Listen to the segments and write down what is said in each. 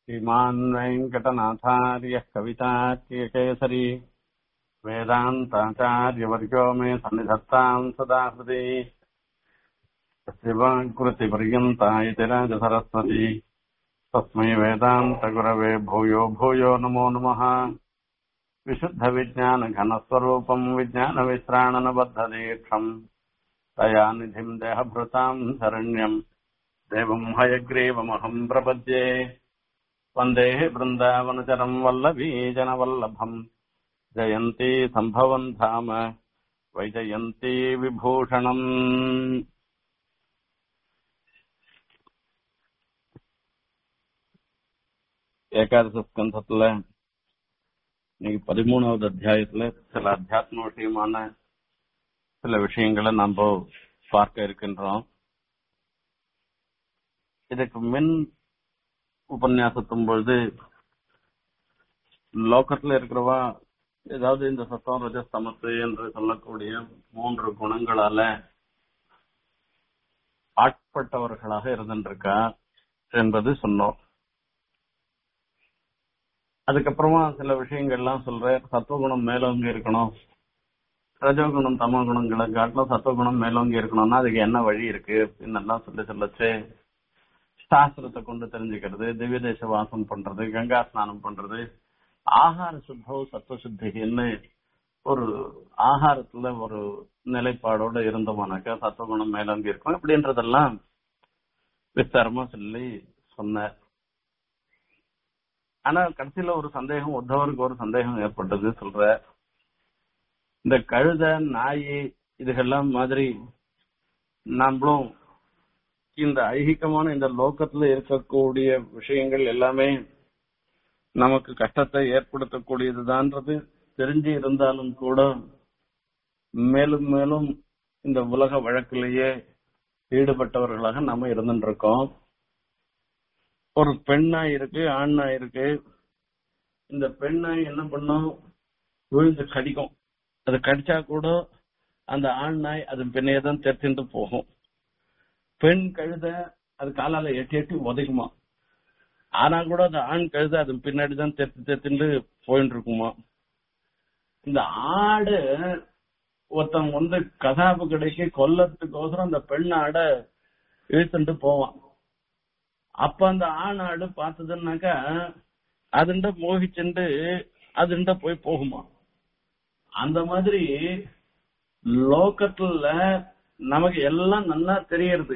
श्रीमान् वेङ्कटनाथार्यः कवितार्यकेसरी वेदान्ताचार्यवर्यो मे सन्निधत्ताम् सदा हृदि शिवकृतिपर्यन्ता इति राजसरस्वती तस्मै वेदान्तगुरवे भूयो भूयो नमो नमः विशुद्धविज्ञानघनस्वरूपम् विज्ञानविश्राणनबद्धदीक्षम् तया निधिम् देहभृताम् शरण्यम् देवम् हयग्रीवमहम् प्रपद्ये वन्दे बृन्दावनचरम् वल्लभीजनवल्लभम् जयन्ती सम्भवम् धाम वैजयन्ती विभूषणम् ஏகாதச ஸ்கந்தத்துல இன்னைக்கு பதிமூணாவது அத்தியாயத்துல சில அத்தியாத்ம விஷயமான சில விஷயங்களை நாம பார்க்க இருக்கின்றோம் இதுக்கு மின் உபன்யாசத்தும் பொழுது லோக்கத்துல இருக்கிறவா ஏதாவது இந்த சத்தம் ரஜஸ்தமத்து என்று சொல்லக்கூடிய மூன்று குணங்களால ஆட்பட்டவர்களாக இருந்துருக்கா என்பது சொன்னோம் அதுக்கப்புறமா சில விஷயங்கள்லாம் சொல்ற சத்துவகுணம் மேலோங்கி இருக்கணும் ரஜோகுணம் தமோ குணங்களை காட்டிலும் சத்துவகுணம் மேலோங்கி இருக்கணும்னா அதுக்கு என்ன வழி இருக்கு அப்படின்னு எல்லாம் சொல்லி சொல்லச்சு சாஸ்திரத்தை கொண்டு தெரிஞ்சுக்கிறது திவ்ய தேச வாசம் பண்றது கங்கா ஸ்நானம் பண்றது ஆகார சுத்தம் சத்துவ சுத்தின்னு ஒரு ஆகாரத்துல ஒரு நிலைப்பாடோட இருந்தோம்னாக்கா சத்துவகுணம் மேலோங்கி இருக்கும் இப்படின்றதெல்லாம் விஸ்தாரமா சொல்லி சொன்னார் ஆனா கடைசியில ஒரு சந்தேகம் உத்தவருக்கு ஒரு சந்தேகம் ஏற்பட்டது சொல்ற இந்த கழுத நாய் இதுகெல்லாம் மாதிரி நம்மளும் இந்த ஐகிகமான இந்த லோக்கத்துல இருக்கக்கூடிய விஷயங்கள் எல்லாமே நமக்கு கஷ்டத்தை ஏற்படுத்தக்கூடியதுதான்றது தெரிஞ்சு இருந்தாலும் கூட மேலும் மேலும் இந்த உலக வழக்கிலேயே ஈடுபட்டவர்களாக நம்ம இருந்துட்டு இருக்கோம் ஒரு பெண்ணாய் இருக்கு ஆண்ணாய் இருக்கு இந்த பெண்ணாய் என்ன பண்ணும் விழுந்து கடிக்கும் அது கடிச்சா கூட அந்த ஆண் நாய் அது பின்னையே தான் தெரிச்சுட்டு போகும் பெண் கழுத அது காலால எட்டி எட்டி உதைக்குமா ஆனா கூட அந்த ஆண் கழுத அது பின்னாடி தான் தெத்து தெத்துட்டு போயிட்டு இருக்குமா இந்த ஆடு ஒருத்தன் வந்து கசாப்பு கடைக்கு கொல்லத்துக்கோசரம் அந்த பெண் ஆடை இழுத்துட்டு போவான் அப்ப அந்த ஆண் ஆடு பார்த்ததுன்னாக்கா அதுண்ட மோகிச்சுண்டு அதுண்ட போய் போகுமா அந்த மாதிரி லோக்கத்துல நமக்கு எல்லாம் நல்லா தெரியறது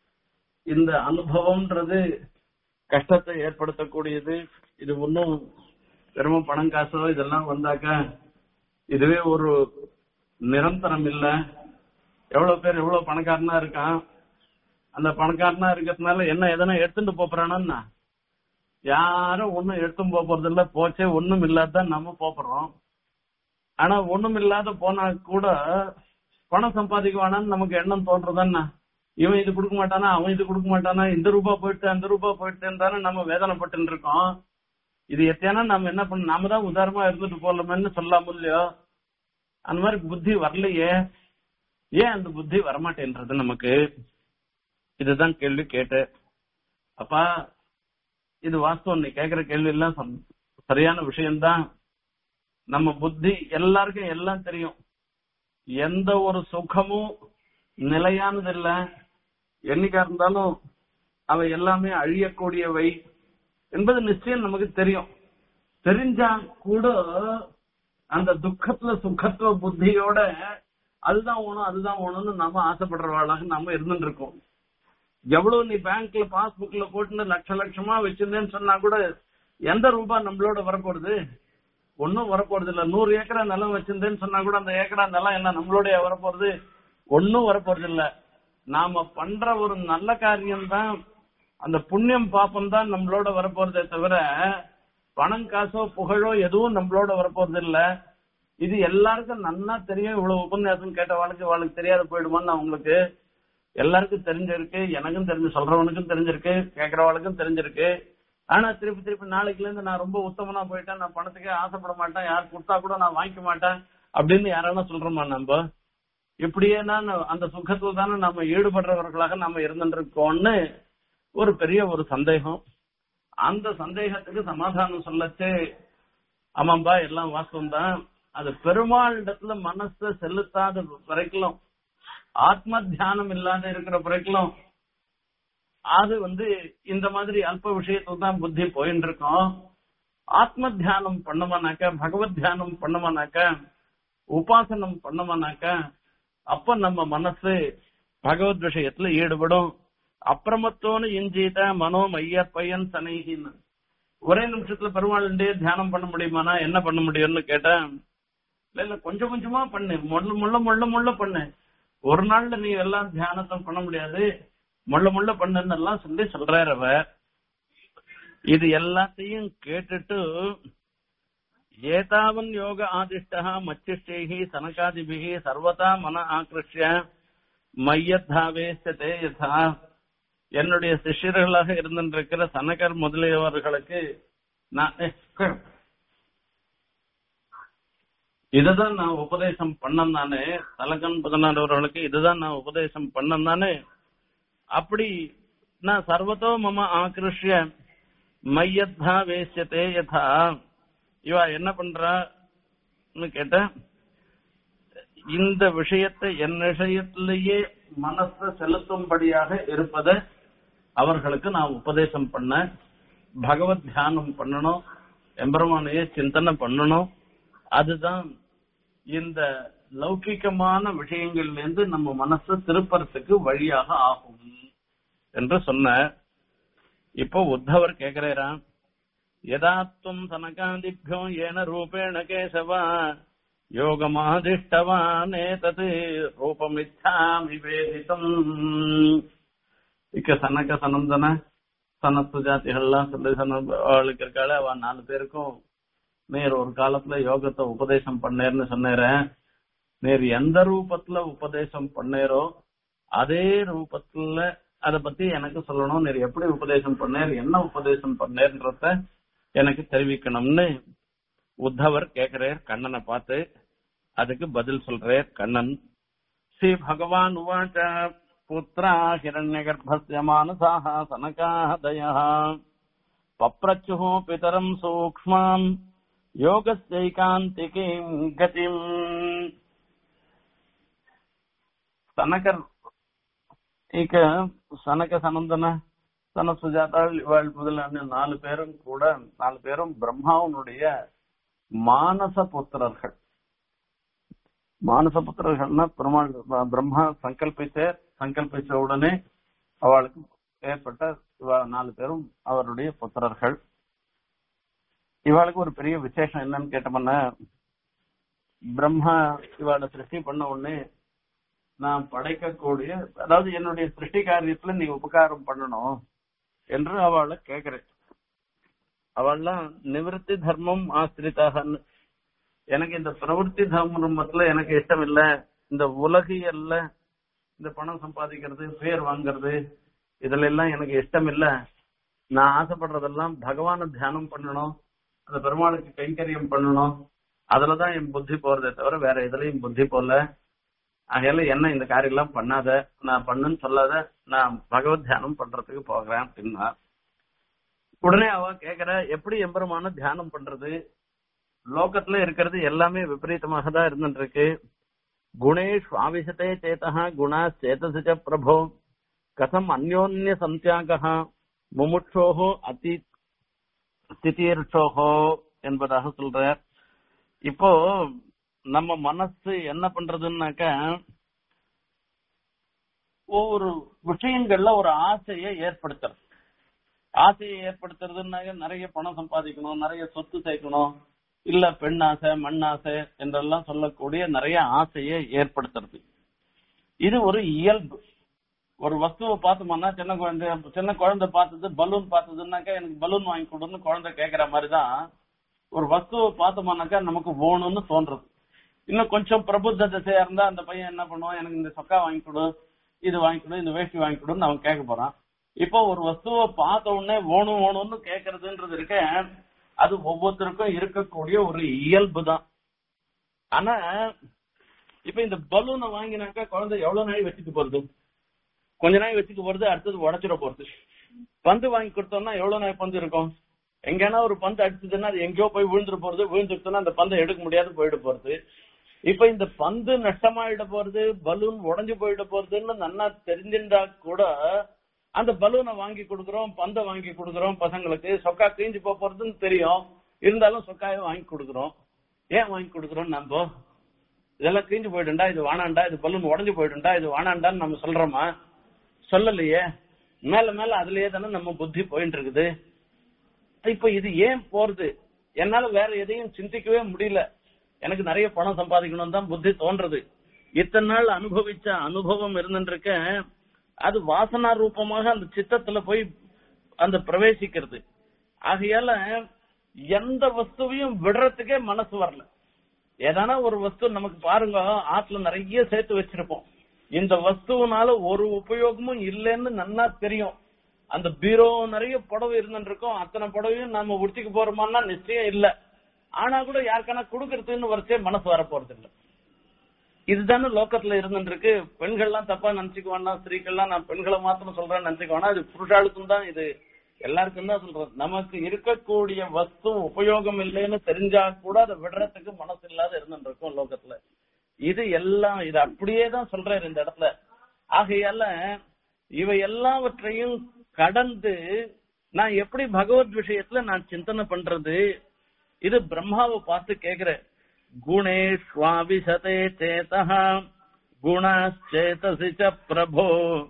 இந்த அனுபவம்ன்றது கஷ்டத்தை ஏற்படுத்தக்கூடியது இது ஒன்றும் பெருமை பணம் காசோ இதெல்லாம் வந்தாக்கா இதுவே ஒரு நிரந்தரம் இல்ல எவ்வளவு பேர் எவ்வளவு பணக்காரனா இருக்கான் அந்த பணக்காரனா இருக்கிறதுனால என்ன எதனா எடுத்துட்டு போறானா யாரும் ஒண்ணும் எடுத்தும் போறது இல்ல போச்சே ஒண்ணும் இல்லாதான் நம்ம போறோம் ஆனா ஒண்ணும் இல்லாத போனா கூட பணம் சம்பாதிக்குவானான்னு நமக்கு எண்ணம் தோன்றதுன்னா இவன் இது கொடுக்க மாட்டானா அவன் இது கொடுக்க மாட்டானா இந்த ரூபா போயிட்டு அந்த ரூபா போயிட்டுன்னு தானே நம்ம வேதனைப்பட்டு இருக்கோம் இது எத்தையானா நம்ம என்ன பண்ண நாம தான் உதாரணமா இருந்துட்டு போலாமன்னு சொல்லாம இல்லையோ அந்த மாதிரி புத்தி வரலையே ஏன் அந்த புத்தி வரமாட்டேன்றது நமக்கு இதுதான் கேள்வி கேட்டு அப்பா இது வாஸ்தவம் நீ கேக்குற கேள்வி எல்லாம் சரியான விஷயம்தான் நம்ம புத்தி எல்லாருக்கும் எல்லாம் தெரியும் எந்த ஒரு சுகமும் நிலையானது இல்ல என்னைக்கா இருந்தாலும் அவை எல்லாமே அழியக்கூடியவை என்பது நிச்சயம் நமக்கு தெரியும் தெரிஞ்சா கூட அந்த துக்கத்துல சுகத்துவ புத்தியோட அதுதான் ஓணும் அதுதான் ஓணும்னு நம்ம ஆசைப்படுறவாளாக நாம இருந்துட்டு இருக்கோம் எவ்வளவு நீ பேங்க்ல பாஸ்புக்ல போட்டு லட்ச லட்சமா வச்சிருந்தேன்னு சொன்னா கூட எந்த ரூபாய் நம்மளோட வரப்போறது ஒன்னும் வரப்போறது இல்ல நூறு ஏக்கரா நிலம் வச்சிருந்தேன்னு சொன்னா கூட அந்த ஏக்கரா நிலம் என்ன நம்மளுடைய வரப்போறது ஒன்னும் வரப்போறது இல்ல நாம பண்ற ஒரு நல்ல காரியம் தான் அந்த புண்ணியம் பாப்பம் தான் நம்மளோட வரப்போறதே தவிர பணம் காசோ புகழோ எதுவும் நம்மளோட வரப்போறது இல்ல இது எல்லாருக்கும் நன்னா தெரியும் இவ்வளவு உபன்யாசம் கேட்ட வாழ்க்கை வாழ்க்கை தெரியாத போயிடுமான்னு உங்களுக்கு எல்லாருக்கும் தெரிஞ்சிருக்கு எனக்கும் தெரிஞ்சு சொல்றவனுக்கும் தெரிஞ்சிருக்கு கேக்குறவளுக்கும் தெரிஞ்சிருக்கு ஆனா திருப்பி திருப்பி நாளைக்குல இருந்து நான் ரொம்ப உத்தமனா போயிட்டேன் நான் பணத்துக்கே ஆசைப்பட மாட்டேன் யார் கொடுத்தா கூட நான் வாங்கிக்க மாட்டேன் அப்படின்னு யாரான சொல்றோமா நம்ம இப்படியே நான் அந்த சுகத்துல தானே நம்ம ஈடுபடுறவர்களாக நம்ம இருந்துட்டு இருக்கோம்னு ஒரு பெரிய ஒரு சந்தேகம் அந்த சந்தேகத்துக்கு சமாதானம் சொல்லச்சு ஆமாம்பா எல்லாம் வாஸ்தவம் தான் அது பெருமாளிடத்துல மனச செலுத்தாத வரைக்கும் ஆத்ம தியானம் இல்லாத இருக்கிற வரைக்கும் அது வந்து இந்த மாதிரி அல்ப விஷயத்துல தான் புத்தி போயின்னு இருக்கோம் ஆத்ம தியானம் பண்ணமானாக்க பகவத் தியானம் பண்ணமானாக்க உபாசனம் பண்ணமானாக்க அப்ப நம்ம மனசு பகவத் விஷயத்துல ஈடுபடும் அப்பிரமத்தோன்னு இஞ்சீத மனோ மைய பையன் சனைகின்னு ஒரே நிமிஷத்துல பெருமாளுண்டே தியானம் பண்ண முடியுமானா என்ன பண்ண முடியும்னு கேட்டேன் இல்ல இல்ல கொஞ்சம் கொஞ்சமா பண்ணு முள்ள முள்ள முள்ள முள்ள பண்ணு ஒரு நாள்ல நீ எல்லாம் தியானத்தை பண்ண முடியாது முள்ள முள்ள பண்ணுன்னு எல்லாம் சொல்லி சொல்றாரு அவர் இது எல்லாத்தையும் கேட்டுட்டு ஏதாவன் யோக ஆதிஷ்டா மச்சிஷ்டைஹி சனகாதிபிகி சர்வதா மன ஆக்ருஷ்ய மையத்தாவேசதே யதா என்னுடைய சிஷ்யர்களாக இருந்திருக்கிற சனகர் முதலியவர்களுக்கு நான் ஏ, உட்காரு. இதுதான் நான் உபதேசம் பண்ணேன் நானு தலகன் பதினாறுவர்களுக்கு இதுதான் நான் உபதேசம் பண்ணேன் நானு அப்படி நான் சர்வத்தோ மம ஆக்ருஷ்ய மையத்தா வேசியதே யதா இவ என்ன பண்றான்னு கேட்ட இந்த விஷயத்தை என் விஷயத்திலேயே மனசை செலுத்தும்படியாக இருப்பதை அவர்களுக்கு நான் உபதேசம் பண்ண பகவத் தியானம் பண்ணணும் எம்பெருமானையே சிந்தனை பண்ணணும் அதுதான் இந்த லௌகிகமான விஷயங்கள்ல இருந்து நம்ம மனசை திருப்பறதுக்கு வழியாக ஆகும் என்று சொன்ன இப்போ உத்தவர் கேக்குறாராம் யதாத்வம் சனகாதிபியோ ஏன ரூபேண கேசவா யோகமாதிஷ்டவானே தது ரூபமிச்சாமி வேதிதம் இக்க சனக சனந்தன சனத்து ஜாதிகள்லாம் சொல்லி சன அவளுக்கு இருக்காள அவ நாலு பேருக்கும் நீர் ஒரு காலத்துல யோகத்தை உபதேசம் பண்ணேர்னு சொன்னேறேன் நீர் எந்த ரூபத்துல உபதேசம் பண்ணேரோ அதே ரூபத்துல அத பத்தி எனக்கு சொல்லணும் நீர் எப்படி உபதேசம் பண்ணேர் என்ன உபதேசம் பண்ணேர்ன்றத எனக்கு தெரிவிக்கணும்னு உத்தவர் கேக்குறார் கண்ணனை பார்த்து அதுக்கு பதில் சொல்றார் கண்ணன் ஸ்ரீ பகவான் உவாச்ச புத்திரா ஹிரண்யகர்ப்பஸ்ய மானசாக சனகாதய பப்ரச்சுः பிதரம் சூக்ஷ்மாம் யோகஸ்யைகாந்திகீம் கதிம் சனகர் இக்க சனக சனந்தன சன சுஜாதாள் இவாள் முதலான நாலு பேரும் கூட நாலு பேரும் பிரம்மாவனுடைய மானச புத்திரர்கள் மானச புத்திரர்கள்னா பெருமாள் பிரம்மா சங்கல்பித்த சங்கல்பிச்ச உடனே அவளுக்கு ஏற்பட்ட இவ நாலு பேரும் அவருடைய புத்திரர்கள் இவாளுக்கு ஒரு பெரிய விசேஷம் என்னன்னு கேட்டோம்னா பிரம்மா இவாளை சிருஷ்டி பண்ண உடனே நான் படைக்கக்கூடிய அதாவது என்னுடைய சிருஷ்டி காரியத்துல நீ உபகாரம் பண்ணணும் என்று அவளை கேக்குறேன் அவள்லாம் நிவிருத்தி தர்மம் ஆசிரிதாகன்னு எனக்கு இந்த பிரவருத்தி தர்மத்துல எனக்கு இஷ்டம் இல்ல இந்த உலகியல்ல இந்த பணம் சம்பாதிக்கிறது பேர் வாங்குறது இதுல எல்லாம் எனக்கு இஷ்டம் இல்ல நான் ஆசைப்படுறதெல்லாம் பகவான தியானம் பண்ணணும் அந்த பெருமாளுக்கு கைங்கரியம் பண்ணணும் அதுலதான் என் புத்தி போறதே தவிர வேற எதுலயும் புத்தி போல ஆகையால என்ன இந்த காரியம் எல்லாம் பண்ணாத நான் பண்ணுன்னு சொல்லாத நான் பகவத் தியானம் பண்றதுக்கு போகிறேன் அப்படின்னா உடனே அவ கேக்குற எப்படி எம்பெருமான தியானம் பண்றது லோகத்துல இருக்கிறது எல்லாமே விபரீதமாக தான் இருந்துட்டு இருக்கு குணேஷ் ஆவிசத்தே சேதா குணா சேதசிச்ச பிரபோ கதம் அந்யோன்ய சந்தியாக முமுட்சோஹோ அதி ஸ்திதீர்ஷோஹோ என்பதாக சொல்றார் இப்போ நம்ம மனசு என்ன பண்றதுன்னாக்க ஒவ்வொரு விஷயங்கள்ல ஒரு ஆசையை ஏற்படுத்துறது ஆசையை ஏற்படுத்துறதுன்னாக்க நிறைய பணம் சம்பாதிக்கணும் நிறைய சொத்து சேர்க்கணும் இல்ல பெண் ஆசை மண் ஆசை என்றெல்லாம் சொல்லக்கூடிய நிறைய ஆசையை ஏற்படுத்துறது இது ஒரு இயல்பு ஒரு வஸ்துவை பார்த்தோம்னா சின்ன குழந்தை சின்ன குழந்தை பார்த்தது பலூன் பார்த்ததுன்னாக்கா எனக்கு பலூன் வாங்கி கொடுன்னு குழந்தை கேக்குற மாதிரிதான் ஒரு வஸ்துவை பார்த்தோம்னாக்கா நமக்கு வேணும்னு தோன்றது இன்னும் கொஞ்சம் பிரபுத்த திசையா இருந்தா அந்த பையன் என்ன பண்ணுவான் எனக்கு இந்த சொக்கா வாங்கி கொடு இது வாங்கி கொடு இந்த வேஷ்டி வாங்கி கொடுன்னு அவன் கேட்க போறான் இப்போ ஒரு வஸ்துவை பார்த்த உடனே வேணும் வேணும்னு கேக்குறதுன்றது இருக்க அது ஒவ்வொருத்தருக்கும் இருக்கக்கூடிய ஒரு இயல்பு தான் ஆனா இப்ப இந்த பலூனை வாங்கினாக்கா குழந்தை எவ்வளவு நாள் வச்சுட்டு போறது கொஞ்ச நாள் வச்சுக்க போறது அடுத்தது உடச்சிட போறது பந்து வாங்கி கொடுத்தோம்னா எவ்வளவு நாள் பந்து இருக்கும் எங்கன்னா ஒரு பந்து அடிச்சதுன்னா அது எங்கேயோ போய் விழுந்துட்டு போறது விழுந்துருச்சுன்னா அந்த பந்தை எடுக்க முடியாது போயிட்டு போறது இப்ப இந்த பந்து நஷ்டமாயிட போறது பலூன் உடைஞ்சு போயிட போறதுன்னு நன்னா தெரிஞ்சிருந்தா கூட அந்த பலூனை வாங்கி கொடுக்கறோம் பந்தை வாங்கி கொடுக்கறோம் பசங்களுக்கு சொக்கா கிழிஞ்சு போக போறதுன்னு தெரியும் இருந்தாலும் சொக்காயை வாங்கி கொடுக்கறோம் ஏன் வாங்கி கொடுக்கறோம் நம்ம இதெல்லாம் கிழிஞ்சு போயிடுண்டா இது வானாண்டா இது பலூன் உடைஞ்சு போயிடுண்டா இது வானாண்டான்னு நம்ம சொல்றோமா சொல்லலையே மேல மேல அதுலயே தானே நம்ம புத்தி போயிட்டு இருக்குது இப்ப இது ஏன் போறது என்னால வேற எதையும் சிந்திக்கவே முடியல எனக்கு நிறைய பணம் சம்பாதிக்கணும் தான் புத்தி தோன்றது இத்தனை நாள் அனுபவிச்ச அனுபவம் இருந்துருக்க அது வாசனா ரூபமாக அந்த சித்தத்துல போய் அந்த பிரவேசிக்கிறது ஆகையால எந்த வஸ்துவையும் விடுறதுக்கே மனசு வரல ஏதானா ஒரு வஸ்து நமக்கு பாருங்க ஆத்துல நிறைய சேர்த்து வச்சிருப்போம் இந்த வஸ்துவனால ஒரு உபயோகமும் இல்லைன்னு நன்னா தெரியும் அந்த பீரோ நிறைய புடவை இருந்துருக்கும் அத்தனை புடவையும் நம்ம உடுத்திக்க போறோமான்னா நிச்சயம் இல்ல ஆனா கூட யாருக்கான கொடுக்கறதுன்னு வரிசையே மனசு வர போறது இல்ல இதுதானே லோக்கத்துல இருந்துருக்கு பெண்கள்லாம் தப்பா நினைச்சுக்க வேண்டாம் ஸ்திரீக்கள்லாம் நான் பெண்களை மாத்திரம் சொல்றேன்னு நினைச்சுக்க வேணாம் இது புருஷாளுக்கும் தான் இது எல்லாருக்கும் தான் சொல்றேன் நமக்கு இருக்கக்கூடிய வஸ்து உபயோகம் இல்லைன்னு தெரிஞ்சா கூட அதை விடுறதுக்கு மனசு இல்லாத இருந்துருக்கும் லோகத்துல இது எல்லாம் இது அப்படியே தான் சொல்றாரு இந்த இடத்துல ஆகையால இவை எல்லாவற்றையும் கடந்து நான் எப்படி பகவத் விஷயத்துல நான் சிந்தனை பண்றது இது பிரம்மாவை பார்த்து கேக்குறேன் குணேஷ்வாவிசதே சேதः குணாச்சேதசி ச பிரபோ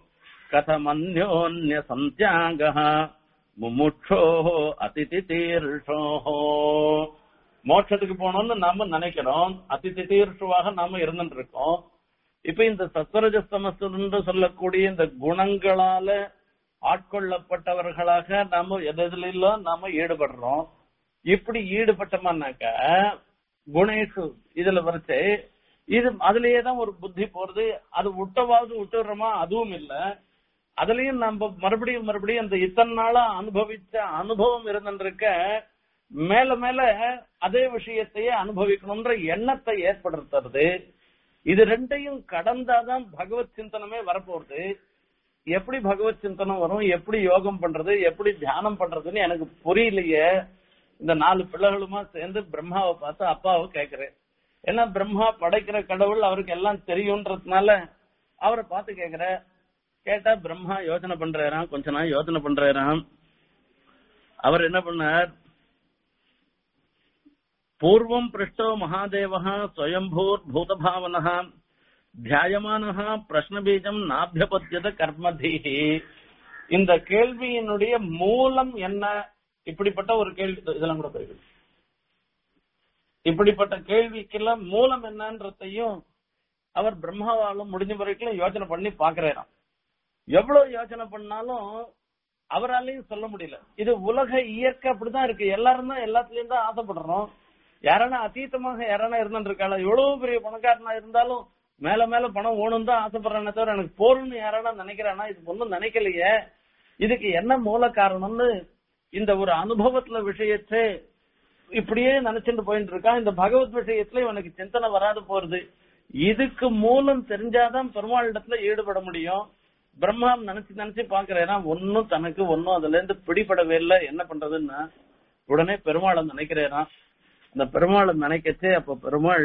கதமன்யோன்ய சந்தியாகः முமுட்சோஹோ அதிதி தீர்ஷோஹோ மோட்சத்துக்கு போகணும்னு நாம நினைக்கிறோம் அதிதி தீர்ஷுவாக நாம இருந்துட்டு இருக்கோம் இப்ப இந்த சத்வரஜஸ்தமஸ்து என்று சொல்லக்கூடிய இந்த குணங்களால ஆட்கொள்ளப்பட்டவர்களாக நாம எதுலாம் நாம ஈடுபடுறோம் இப்படி ஈடுபட்டோம்னாக்க குணேஷு இதுல வரைச்சு இது அதுலயே தான் ஒரு புத்தி போறது அது விட்டவாவது விட்டுறோமா அதுவும் இல்ல அதுலயும் நம்ம மறுபடியும் மறுபடியும் அந்த இத்தனை நாளா அனுபவிச்ச அனுபவம் இருந்திருக்க மேல மேல அதே விஷயத்தையே அனுபவிக்கணும்ன்ற எண்ணத்தை ஏற்படுத்துறது இது ரெண்டையும் கடந்தாதான் பகவத் சிந்தனமே வரப்போகுது எப்படி பகவத் சிந்தனம் வரும் எப்படி யோகம் பண்றது எப்படி தியானம் பண்றதுன்னு எனக்கு புரியலையே இந்த நாலு பிள்ளைகளுமா சேர்ந்து பிரம்மாவை பார்த்து அப்பாவை கேக்குறேன் ஏன்னா பிரம்மா படைக்கிற கடவுள் அவருக்கு எல்லாம் தெரியும்ன்றதுனால அவரை பார்த்து கேக்குற கேட்டா பிரம்மா யோசனை பண்றாராம் கொஞ்ச நாள் யோசனை பண்றாராம் அவர் என்ன பண்ணார் பூர்வம் பிருஷ்டோ மகாதேவா ஸ்வயம்பூர் பூதபாவனா தியாயமான பிரஷ்ன பீஜம் நாபியபத்தியத கர்மதீஹி இந்த கேள்வியினுடைய மூலம் என்ன இப்படிப்பட்ட ஒரு கேள்வி இதெல்லாம் கூட போயிருக்கு இப்படிப்பட்ட கேள்விக்கெல்லாம் மூலம் என்னன்றதையும் அவர் பிரம்மாவாலும் முடிஞ்ச வரைக்கும் யோசனை பண்ணி பாக்குறாராம் எவ்வளவு யோசனை பண்ணாலும் அவராலையும் சொல்ல முடியல இது உலக இயற்கை அப்படிதான் இருக்கு எல்லாரும் தான் எல்லாத்துலயும் தான் ஆசைப்படுறோம் யாரானா அதீதமாக யாரானா இருந்துட்டு இருக்காளா எவ்வளவு பெரிய பணக்காரனா இருந்தாலும் மேல மேல பணம் ஓணும் தான் ஆசைப்படுறானே தவிர எனக்கு போறோம்னு யாரானா நினைக்கிறானா இது ஒன்றும் நினைக்கலையே இதுக்கு என்ன மூல காரணம்னு இந்த ஒரு அனுபவத்துல விஷயத்தை இப்படியே நினைச்சுட்டு போயிட்டு இருக்கான் இந்த பகவத் விஷயத்துல இவனுக்கு சிந்தனை வராது போறது இதுக்கு மூலம் தெரிஞ்சாதான் பெருமாளிடத்துல ஈடுபட முடியும் பிரம்மா நினைச்சு நினைச்சு பாக்குறேன்னா ஒன்னும் தனக்கு ஒன்னும் அதுல இருந்து பிடிபடவே இல்லை என்ன பண்றதுன்னா உடனே பெருமாளை நினைக்கிறேனா அந்த பெருமாளை நினைக்கச்சே அப்ப பெருமாள்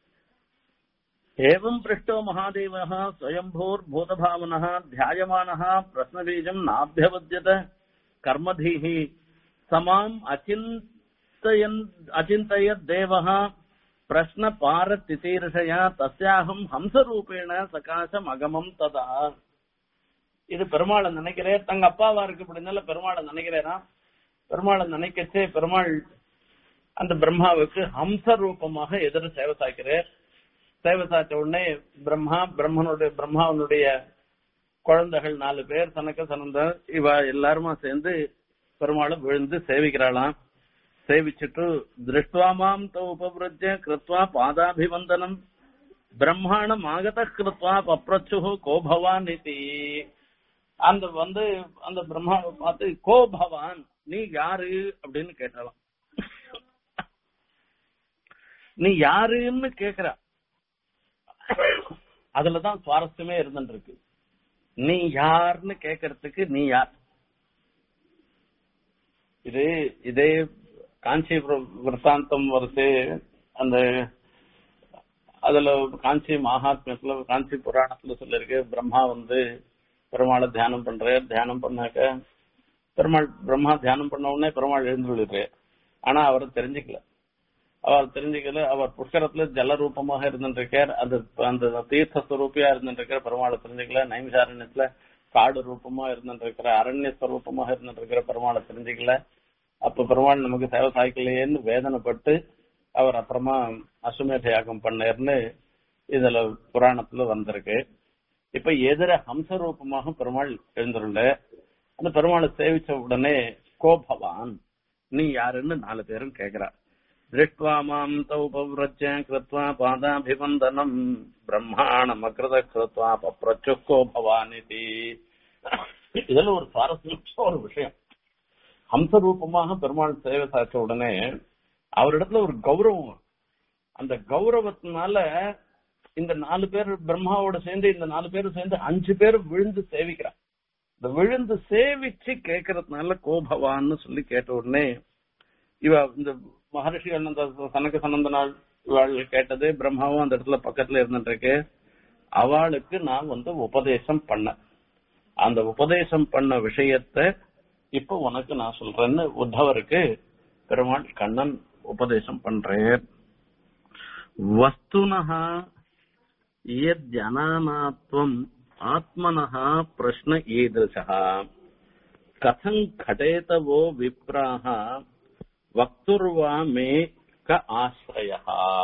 ஏவம் பிருஷ்டோ மகாதேவः ஸ்வயம்பூர் பூதபாவனः தியாயமானः பிரஸ்னபீஜம் நாபியவத்தியத கர்மதீஹி சமாம் அச்சிந்தயன் அச்சிந்தயத் தேவः பிரஷ்ன பாரத்திதீர்ஷயா தஸ்யாகம் ஹம்சரூபேண சகாசம் அகமம் ததா இது பெருமாளை நினைக்கிறேன் தங்க அப்பாவா இருக்கு அப்படின்னால பெருமாளை நினைக்கிறேனா பெருமாளை நினைக்கச்சே பெருமாள் அந்த பிரம்மாவுக்கு ஹம்ச ரூபமாக எதிர சேவை சாய்க்கிறார் சேவை சாய்ச்ச உடனே பிரம்மா பிரம்மனுடைய பிரம்மாவனுடைய குழந்தைகள் நாலு பேர் தனக்கு சனந்த இவ எல்லாருமா சேர்ந்து பெருமாளை விழுந்து சேவிக்கிறாளாம் சேவிச்சுட்டு திருஷ்டுவாமாம் தோ உபவிருஜ்ய கிருத்வா பாதாபிவந்தனம் பிரம்மாணம் ஆகத கிருத்வா பப்ரச்சு கோ பவான் இதி அந்த வந்து அந்த பிரம்மாவை பார்த்து கோ பவான் நீ யாரு அப்படின்னு கேட்டாலாம் நீ யாருன்னு கேக்குற அதுலதான் சுவாரஸ்யமே இருந்துட்டு இருக்கு நீ யாருன்னு கேக்குறதுக்கு நீ யார் இது இதே காஞ்சி விற்த்தாந்தம் வருது அந்த அதுல காஞ்சி மகாத்மியத்துல காஞ்சி புராணத்துல சொல்லிருக்கு பிரம்மா வந்து பெருமாளை தியானம் பண்றாரு தியானம் பண்ணாக்க பெருமாள் பிரம்மா தியானம் பண்ண உடனே பெருமாள் எழுந்துள்ளாரு ஆனா அவர் தெரிஞ்சுக்கல அவர் தெரிஞ்சுக்கல அவர் புஷ்கரத்துல ஜல ரூபமாக இருந்துருக்கார் அது அந்த தீர்த்த ஸ்வரூபியா இருந்துருக்கிற பெருமாளை தெரிஞ்சுக்கல நைமிசாரண்யத்துல காடு ரூபமா இருந்துருக்கிற அரண்ய ஸ்வரூபமாக இருந்துருக்கிற பெருமாளை தெரிஞ்சுக்கல அப்ப பெருமாள் நமக்கு சேவை சாய்க்கலையேன்னு வேதனைப்பட்டு அவர் அப்புறமா அசுமேத யாகம் பண்ணார்னு இதுல புராணத்துல வந்திருக்கு இப்ப எதிர ஹம்ச ரூபமாக பெருமாள் எழுந்துள்ள அந்த பெருமாளை சேவிச்ச உடனே கோபவான் நீ யாருன்னு நாலு பேரும் கேக்குறா திருஷ்டுவா மாம் தௌ பவ்ரஜ கிருத்வா பாதாபிவந்தனம் பிரம்மாணம் அகிருத கிருத்வா பப்ரச்சு கோபவான் இது இதுல ஒரு சுவாரஸ்யமான ஒரு விஷயம் ஹம்ச ரூபமாக பெருமாள் சேவை சாய்ச்ச உடனே அவரிடத்துல ஒரு கௌரவம் அந்த கௌரவத்தினால இந்த நாலு பேர் பிரம்மாவோட சேர்ந்து இந்த நாலு பேரும் சேர்ந்து அஞ்சு பேர் விழுந்து சேவிக்கிறான் இந்த விழுந்து சேவிச்சு கேட்கறதுனால கோபவான்னு சொல்லி கேட்ட உடனே இவ இந்த மகர்ஷிகள் அந்த சனக சனந்தனால் இவாள் கேட்டது பிரம்மாவும் அந்த இடத்துல பக்கத்துல இருந்துட்டு இருக்கு அவளுக்கு நான் வந்து உபதேசம் பண்ண அந்த உபதேசம் பண்ண விஷயத்த இப்ப உனக்கு நான் சொல்றேன்னு உத்தவருக்கு பெருமாள் கண்ணன் உபதேசம் பண்றேன் வஸ்துனஹா யஜனானாத்வம் ஆத்மனः பிரஷ்ன ஈதृशः கதம் கடேதவோ விப்ராः வக்துர்வா மே க ஆசிரயா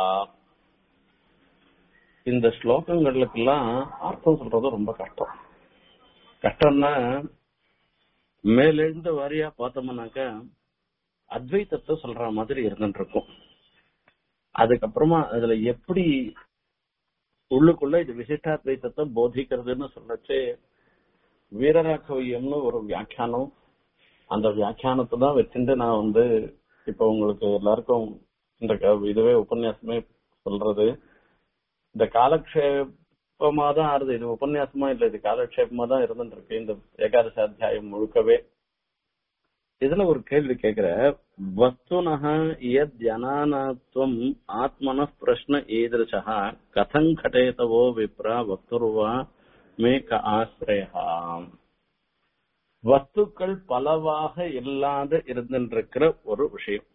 இந்த ஸ்லோகங்களுக்கெல்லாம் அர்த்தம் சொல்றது ரொம்ப கஷ்டம் கஷ்டம்னா மேலிருந்து வாரியா பார்த்தோம்னாக்க அத்வைத்தத்தை சொல்ற மாதிரி இருந்துட்டு இருக்கும் அதுக்கப்புறமா அதுல எப்படி உள்ளுக்குள்ள இது விசிஷ்டாத்வைத்தத்தை போதிக்கிறதுன்னு சொல்லச்சு வீரராகவியம்னு ஒரு வியாக்கியானம் அந்த வியாக்கியானத்தை தான் வச்சுட்டு நான் வந்து இப்ப உங்களுக்கு எல்லாருக்கும் இந்த க- இதுவே உபன்யாசமே சொல்றது இந்த காலக்ஷேபமா தான் ஆறுது இது உபன்யாசமா இல்ல இது காலக்ஷேபமா தான் இருந்துட்டு இருக்கு இந்த ஏகாதசி அத்தியாயம் முழுக்கவே இதுல ஒரு கேள்வி கேக்குற வஸ்துனஹ யத் ஜனானாத்வம் ஆத்மன பிரஷ்ன ஈதృశः கதம் கடேதவோ விப்ரா வக்துர்வா மே க ஆசிரயா வஸ்துக்கள் பலவாக இல்லாத இருந்திருக்கிற ஒரு விஷயம்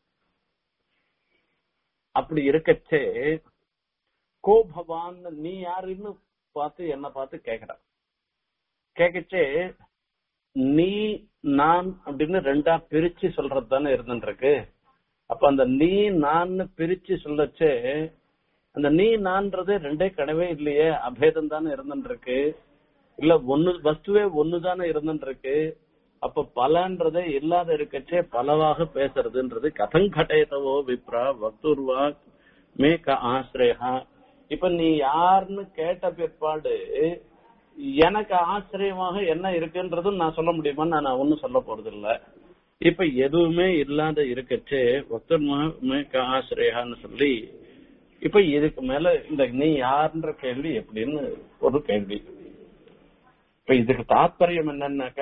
அப்படி இருக்கச்சே கோ பவான் நீ யாருன்னு பார்த்து என்ன பார்த்து கேக்குற கேக்கச்சே நீ நான் அப்படின்னு ரெண்டா பிரிச்சு சொல்றது தானே இருந்துருக்கு அப்ப அந்த நீ நான் பிரிச்சு சொல்லச்சே அந்த நீ நான்றது ரெண்டே கனவே இல்லையே அபேதம் தானே இருந்துருக்கு இல்ல ஒன்னு வஸ்துவே ஒண்ணுதானே இருந்துருக்கு அப்ப பலன்றதே இல்லாத இருக்கச்சே பலவாக பேசுறதுன்றது கதம் கட்டயத்தவோ விப்ரா வக்துர்வா மே க ஆசிரயா இப்ப நீ யாருன்னு கேட்ட பிற்பாடு எனக்கு ஆச்சரியமாக என்ன இருக்குன்றதும் நான் சொல்ல முடியுமா நான் ஒன்னும் சொல்ல போறது இல்ல இப்ப எதுவுமே இல்லாத இருக்கச்சே ஒத்தமே ஆசிரியான்னு சொல்லி இப்ப இதுக்கு மேல இந்த நீ யாருன்ற கேள்வி எப்படின்னு ஒரு கேள்வி இப்ப இதுக்கு தாத்பரியம் என்னன்னாக்க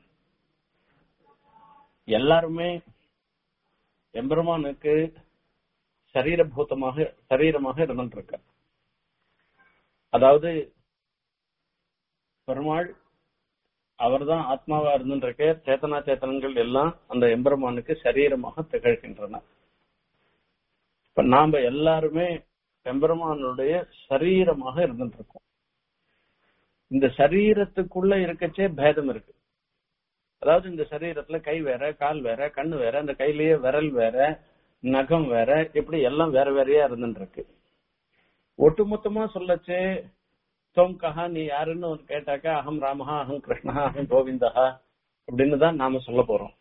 எல்லாருமே எம்பெருமானுக்கு சரீரபூதமாக சரீரமாக இருந்துட்டு இருக்க அதாவது பெருமாள் அவர்தான் ஆத்மாவா இருந்துருக்க சேத்தனா சேத்தனங்கள் எல்லாம் அந்த எம்பெருமானுக்கு சரீரமாக திகழ்கின்றன இப்ப நாம எல்லாருமே எம்பெருமானுடைய சரீரமாக இருந்துட்டு இருக்கோம் இந்த சரீரத்துக்குள்ள இருக்கச்சே பேதம் இருக்கு அதாவது இந்த சரீரத்துல கை வேற கால் வேற கண்ணு வேற அந்த கையிலேயே விரல் வேற நகம் வேற இப்படி எல்லாம் வேற வேறையா இருந்துட்டு இருக்கு ஒட்டுமொத்தமா சொல்லச்சே தொம் கஹா நீ யாருன்னு ஒரு கேட்டாக்கா அகம் ராமஹா அகம் கிருஷ்ணஹா அகம் கோவிந்தஹா அப்படின்னு தான் நாம சொல்ல போறோம்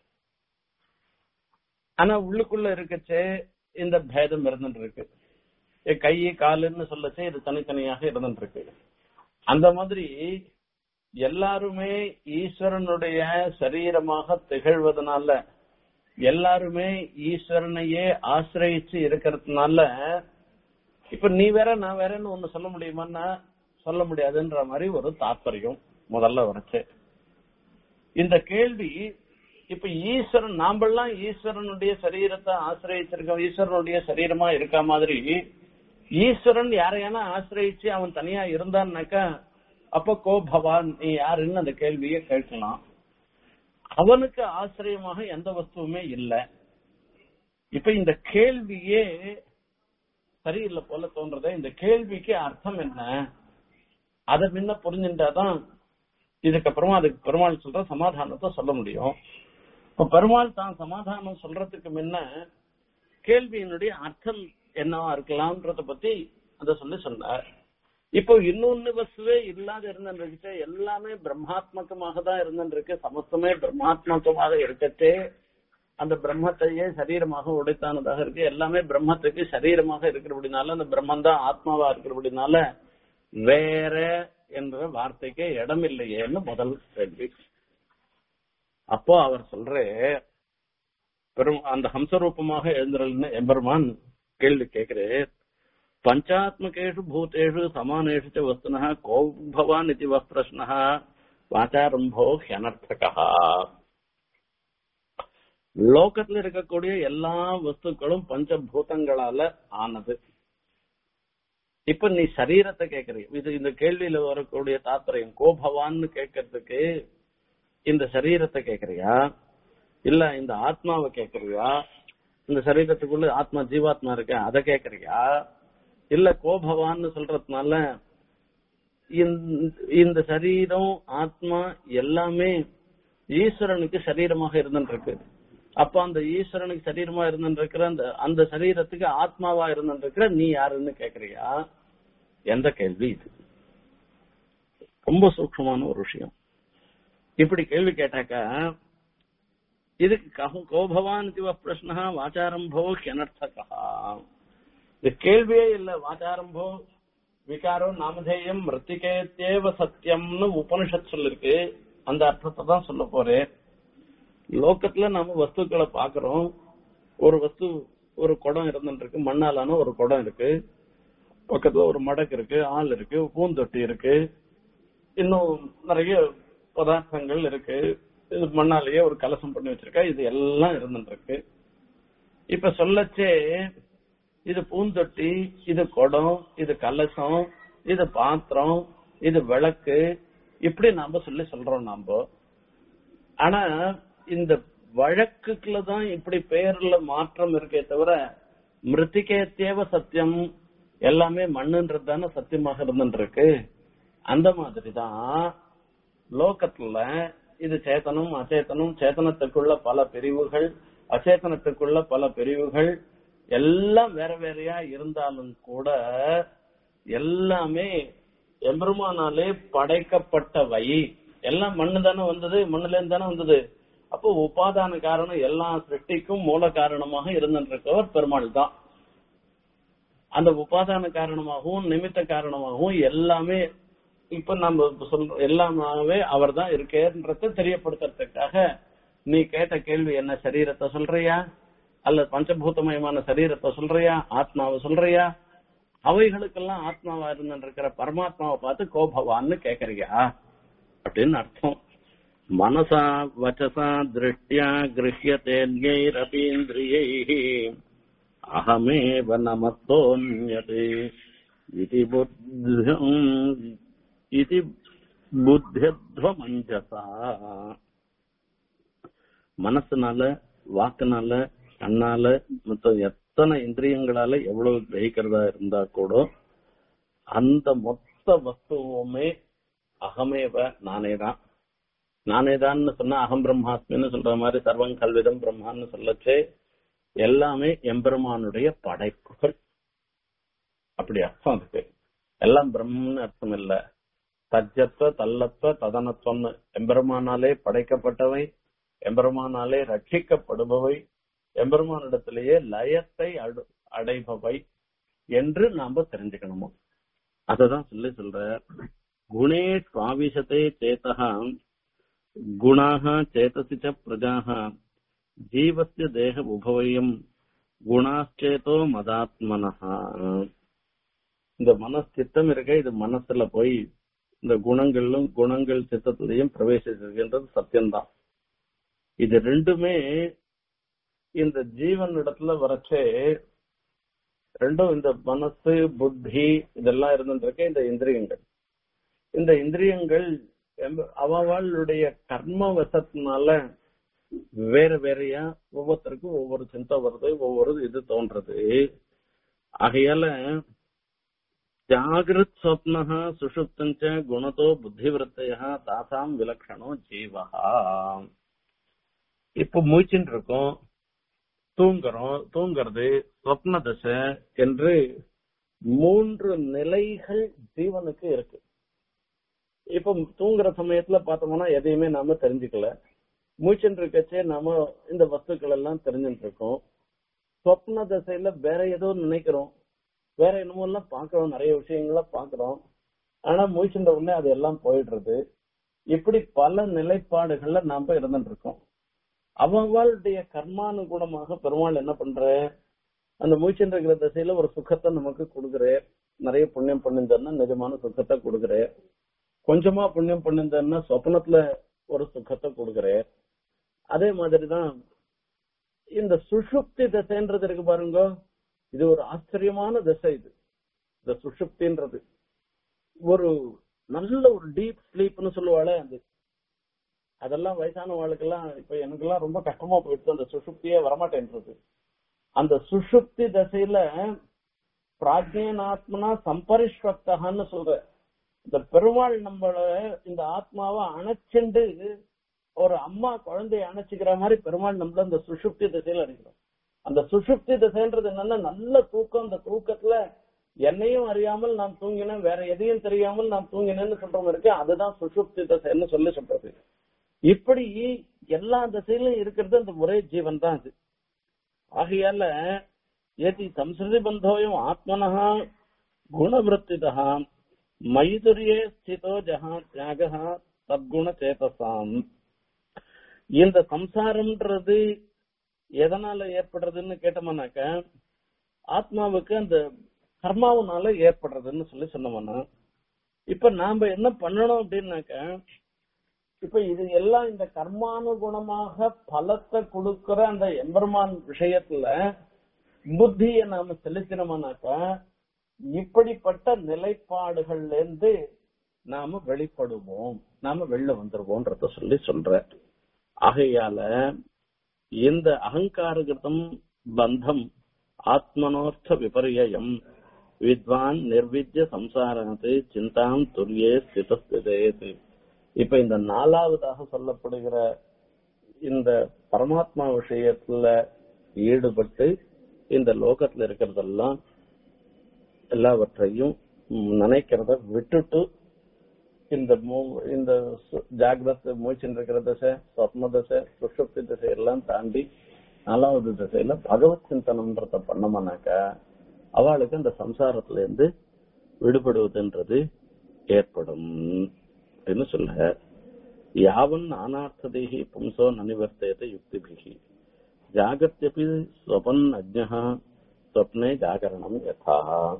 ஆனா உள்ளுக்குள்ள இருக்கச்சே இந்த பேதம் இருந்துட்டு இருக்கு ஏ கை காலுன்னு சொல்லச்சே இது தனித்தனியாக இருந்துட்டு இருக்கு அந்த மாதிரி எல்லாருமே ஈஸ்வரனுடைய சரீரமாக திகழ்வதனால எல்லாருமே ஈஸ்வரனையே ஆசிரயிச்சு இருக்கிறதுனால இப்ப நீ வேற நான் வேறன்னு ஒண்ணு சொல்ல முடியுமான்னா சொல்ல முடியாதுன்ற மாதிரி ஒரு தாற்பயம் முதல்ல வரச்சு இந்த கேள்வி இப்ப ஈஸ்வரன் நாமெல்லாம் ஈஸ்வரனுடைய சரீரத்தை ஆசிரியச்சிருக்கோம் ஈஸ்வரனுடைய சரீரமா இருக்க மாதிரி ஈஸ்வரன் யாரையானா ஆசிரியிச்சு அவன் தனியா இருந்தான்னாக்கா அப்ப கோ பவான் நீ யாருன்னு அந்த கேள்வியை கேட்கலாம் அவனுக்கு ஆசிரியமாக எந்த வஸ்துவுமே இல்லை இப்ப இந்த கேள்வியே சரியில்லை போல தோன்றதே இந்த கேள்விக்கு அர்த்தம் என்ன அதை முன்ன புரிஞ்சுட்டாதான் இதுக்கப்புறமா அதுக்கு பெருமாள் சொல்ற சமாதானத்தை சொல்ல முடியும் இப்ப பெருமாள் தான் சமாதானம் சொல்றதுக்கு முன்ன கேள்வியினுடைய அர்த்தம் என்னவா இருக்கலாம்ன்றத பத்தி அத சொல்லி சொன்னார் இப்போ இன்னொன்னு வசுவே இல்லாத இருந்துருக்கு எல்லாமே பிரம்மாத்மகமாக தான் இருந்துருக்கு சமஸ்தமே பிரம்மாத்மகமாக இருக்கச்சே அந்த பிரம்மத்தையே சரீரமாக உடைத்தானதாக இருக்கு எல்லாமே பிரம்மத்துக்கு சரீரமாக இருக்கிறபடினால அந்த பிரம்மன் தான் ஆத்மாவா இருக்கிறபடினால வேற என்ற வார்த்தைக்கு இடம் இல்லையேன்னு முதல் கேள்வி அப்போ அவர் சொல்ற பெரும் அந்த ஹம்சரூபமாக எழுந்துறல்னு எம்பெருமான் கேள்வி கேட்கிறேன் பஞ்சாத்மகேஷு பூதேஷு சமானேஷு ச வஸ்துனः கோ பவான் இதி வः பிரश्नः வாச்சாரம்போ ஹியனர்த்தகா லோகத்துல இருக்கக்கூடிய எல்லா வஸ்துக்களும் பஞ்சபூதங்களால ஆனது இப்ப நீ சரீரத்தை கேக்குறீ இது இந்த கேள்வியில வரக்கூடிய தாத்பரியம் கோபவான்னு கேட்கறதுக்கு இந்த சரீரத்தை கேக்குறியா இல்ல இந்த ஆத்மாவை கேக்குறியா இந்த சரீரத்துக்குள்ள ஆத்மா ஜீவாத்மா இருக்க அதை கேக்குறியா இல்ல கோபவான்னு சொல்றதுனால இந்த- இந்த சரீரம் ஆத்மா எல்லாமே ஈஸ்வரனுக்கு சரீரமாக இருந்துருக்கு அப்ப அந்த ஈஸ்வரனுக்கு சரீரமா இருந்துருக்கிற அந்த அந்த சரீரத்துக்கு ஆத்மாவா இருந்துருக்கிற நீ யாருன்னு கேக்குறியா எந்த கேள்வி இது ரொம்ப சூக்ஷமான ஒரு விஷயம் இப்படி கேள்வி கேட்டாக்கா இதுக்கு கஹு கோபவான் திவ பிரஷ்னா வாச்சாரம்போ ஹியனர்த்தகா இது கேள்வியே இல்ல வாச்சாரம்போ விகாரம் நாமதேயம் மிருத்திகேத்தேவ சத்தியம்னு உபனிஷத் சொல்லிருக்கு அந்த அர்த்தத்தை தான் சொல்ல போறேன் லோகத்துல நம்ம வஸ்துக்களை பாக்குறோம் ஒரு வஸ்து ஒரு குடம் இருந்துட்டு இருக்கு மண்ணாலான ஒரு குடம் இருக்கு பக்கத்துல ஒரு மடக்கு இருக்கு ஆள் இருக்கு பூந்தொட்டி இருக்கு இன்னும் நிறைய பதார்த்தங்கள் இருக்கு இது மண்ணாலேயே ஒரு கலசம் பண்ணி வச்சிருக்கா இது எல்லாம் இருந்துட்டு இருக்கு இப்ப சொல்லச்சே இது பூந்தொட்டி இது குடம் இது கலசம் இது பாத்திரம் இது விளக்கு இப்படி நாம சொல்லி சொல்றோம் நாம ஆனா இந்த வழக்குல தான் இப்படி பெயர்ல மாற்றம் இருக்கே தவிர மிருத்திகே தேவ சத்தியம் எல்லாமே மண்ணுன்றது தானே சத்தியமாக இருந்துட்டு இருக்கு அந்த மாதிரிதான் லோகத்துல இது சேத்தனம் அச்சேதனம் சேத்தனத்துக்குள்ள பல பிரிவுகள் அச்சேதனத்துக்குள்ள பல பிரிவுகள் எல்லாம் வேற வேறையா இருந்தாலும் கூட எல்லாமே எம்பெருமானாலே படைக்கப்பட்டவை எல்லாம் மண்ணு தானே வந்தது மண்ணுல இருந்து தானே வந்தது அப்போ உபாதான காரணம் எல்லா சிருஷ்டிக்கும் மூல காரணமாக இருந்திருக்கவர் பெருமாள் தான் அந்த உபாதான காரணமாகவும் நிமித்த காரணமாகவும் எல்லாமே இப்ப நம்ம சொல்ற எல்லாமே அவர் தான் இருக்கேன்றத தெரியப்படுத்துறதுக்காக நீ கேட்ட கேள்வி என்ன சரீரத்தை சொல்றியா அல்ல பஞ்சபூதமயமான சரீரத்தை சொல்றியா ஆத்மாவை சொல்றியா அவைகளுக்கெல்லாம் ஆத்மாவா இருந்திருக்கிற பரமாத்மாவை பார்த்து கோபவான்னு கேக்குறியா அப்படின்னு அர்த்தம் மனசா வச்சசா திருஷ்டியா கிரஹியத்தேன்யைரபீந்திரியை அகமேவ நமத்தோன்யதே இதி புத்தியம் இதி புத்தியத்வமஞ்சசா மனசுனால வாக்குனால கண்ணால மொத்தம் எத்தனை இந்திரியங்களால எவ்வளவு கிரகிக்கிறதா இருந்தா கூட அந்த மொத்த வஸ்துவுமே அகமேவ நானேதான் நானேதான்னு சொன்னா அகம் பிரம்மாஸ்மின்னு சொல்ற மாதிரி சர்வம் கல்விதம் பிரம்மான்னு சொல்லச்சே எல்லாமே எம்பெருமானுடைய படைப்புகள் அப்படி அர்த்தம் அதுக்கு எல்லாம் பிரம்மன்னு அர்த்தம் இல்ல தஜ்ஜத்வ தல்லத்வ ததனத்வம்னு எம்பெருமானாலே படைக்கப்பட்டவை எம்பெருமானாலே ரட்சிக்கப்படுபவை எம்பெருமானிடத்திலேயே லயத்தை அடு- அடைபவை என்று நாம தெரிஞ்சுக்கணுமோ அததான் சொல்லி சொல்ற குணே சுவாவிசத்தை சேதா குணாக சேதசி ச பிரஜாக ஜீவஸ்ய தேக உபவயம் குணாச்சேதோ மதாத்மனஹா இந்த மனஸ் சித்தம் இருக்க இது மனசுல போய் இந்த குணங்களும் குணங்கள் சித்தத்திலையும் பிரவேசிச்சிருக்கின்றது சத்தியம்தான் இது ரெண்டுமே இந்த ஜீவன் இடத்துல வரச்சே ரெண்டும் இந்த மனசு புத்தி இதெல்லாம் இருந்துருக்கு இந்த இந்திரியங்கள் இந்த இந்திரியங்கள் அவளுடைய கர்ம வசத்தினால வேற வேறையா ஒவ்வொருத்தருக்கும் ஒவ்வொரு சிந்தை வருது ஒவ்வொரு இது தோன்றது ஆகையால ஜாகிரத் சொப்னஹ சுஷுப்தஞ்ச குணத்தோ புத்திவிருத்தைய தாசாம் விலக்ஷணோ ஜீவஹா இப்ப மூச்சுன்னு இருக்கோம் தூங்குறோம் தூங்குறது சொப்ன தசை என்று மூன்று நிலைகள் ஜீவனுக்கு இருக்கு இப்ப தூங்குற சமயத்துல பார்த்தோம்னா எதையுமே நாம தெரிஞ்சுக்கல மூச்சுன்னு இருக்கச்சே நாம இந்த வஸ்துக்கள் எல்லாம் தெரிஞ்சுட்டு இருக்கோம் சொப்ன தசையில வேற ஏதோ நினைக்கிறோம் வேற என்னமோ எல்லாம் பாக்குறோம் நிறைய விஷயங்கள பாக்குறோம் ஆனா மூச்சுன்ற உடனே அது எல்லாம் போயிடுறது இப்படி பல நிலைப்பாடுகள்ல நாம இருந்துட்டு இருக்கோம் அவங்களுடைய கர்மானுகுணமாக பெருமாள் என்ன பண்ற அந்த மூச்சுன்ற இருக்கிற திசையில ஒரு சுகத்தை நமக்கு கொடுக்குற நிறைய புண்ணியம் பண்ணிருந்தா நிஜமான சுகத்தை கொடுக்குற கொஞ்சமா புண்ணியம் பண்ணிருந்தா சொப்னத்துல ஒரு சுகத்தை கொடுக்குற அதே மாதிரிதான் இந்த சுஷுப்தி திசைன்றது இருக்கு பாருங்க இது ஒரு ஆச்சரியமான திசை இது இந்த சுஷுப்தின்றது ஒரு நல்ல ஒரு டீப் ஸ்லீப்னு சொல்லுவாளே அது அதெல்லாம் வயசான வாழ்க்கெல்லாம் இப்ப எனக்கெல்லாம் ரொம்ப கஷ்டமா போயிடுச்சு அந்த சுஷுப்தியே வரமாட்டேன்றது அந்த சுஷுப்தி தசையில பிராஜ்யனாத்மனா சம்பரிஷ்வக்தகான்னு சொல்ற இந்த பெருமாள் நம்மள இந்த ஆத்மாவை அணைச்சுண்டு ஒரு அம்மா குழந்தைய அணைச்சுக்கிற மாதிரி பெருமாள் நம்மள இந்த சுஷுப்தி திசையில அடிக்கிறோம் அந்த சுஷுப்தி திசைன்றது என்னன்னா நல்ல தூக்கம் அந்த தூக்கத்துல என்னையும் அறியாமல் நான் தூங்கினேன் வேற எதையும் தெரியாமல் நான் தூங்கினேன்னு சொல்றவங்க இருக்கு அதுதான் சுஷுப்தி திசைன்னு சொல்லி சொல்றது இப்படி எல்லா திசையிலும் இருக்கிறது அந்த ஒரே ஜீவன் தான் அது ஆகையால ஏதி சம்ஸ்கிருதி பந்தோயம் ஆத்மனஹா குணவருத்திதா மைதுரியே ஸ்திதோ ஜஹா தியாகா சத்குண சேதசாம் இந்த சம்சாரம்ன்றது எதனால ஏற்படுறதுன்னு கேட்டோம்னாக்க ஆத்மாவுக்கு அந்த கர்மாவனால ஏற்படுறதுன்னு சொல்லி சொன்னோம்னா இப்ப நாம என்ன பண்ணணும் அப்படின்னாக்க இப்ப இது எல்லாம் இந்த கர்மானுகுணமாக பலத்தை கொடுக்கிற அந்த எம்பெருமான் விஷயத்துல புத்திய நாம செலுத்தினோம்னாக்கா இப்படிப்பட்ட நிலைப்பாடுகள்ல இருந்து நாம வெளிப்படுவோம் நாம வெளில வந்துருவோம்ன்றத சொல்லி சொல்ற ஆகையால இந்த அகங்காரகிருதம் பந்தம் ஆத்மனோர்த்த விபரியம் வித்வான் நிர்வித்ய சம்சாரத்து சிந்தாம் துரியே ஸ்திதஸ்திதேது இப்ப இந்த நாலாவதாக சொல்லப்படுகிற இந்த பரமாத்மா விஷயத்துல ஈடுபட்டு இந்த லோகத்துல இருக்கிறதெல்லாம் எல்லாவற்றையும் நினைக்கிறத விட்டுட்டு இந்த மூ- இந்த சு- ஜாகிரத் மூச்சின் இருக்கிற தசை சொப்ன தசை சுஷுப்தி தசை எல்லாம் தாண்டி நாலாவது திசையில பகவத் சிந்தனம்ன்றத பண்ணோம்னாக்கா அவளுக்கு அந்த சம்சாரத்துல இருந்து விடுபடுவதுன்றது ஏற்படும் அப்படின்னு சொல்ல யாவன் நானார்த்ததேகி பும்சோ நனிவர்த்தேத யுக்திபிகி ஜாகத்யபி ஸ்வபன் அஜ்ஞா ஸ்வப்னே ஜாகரணம் யதா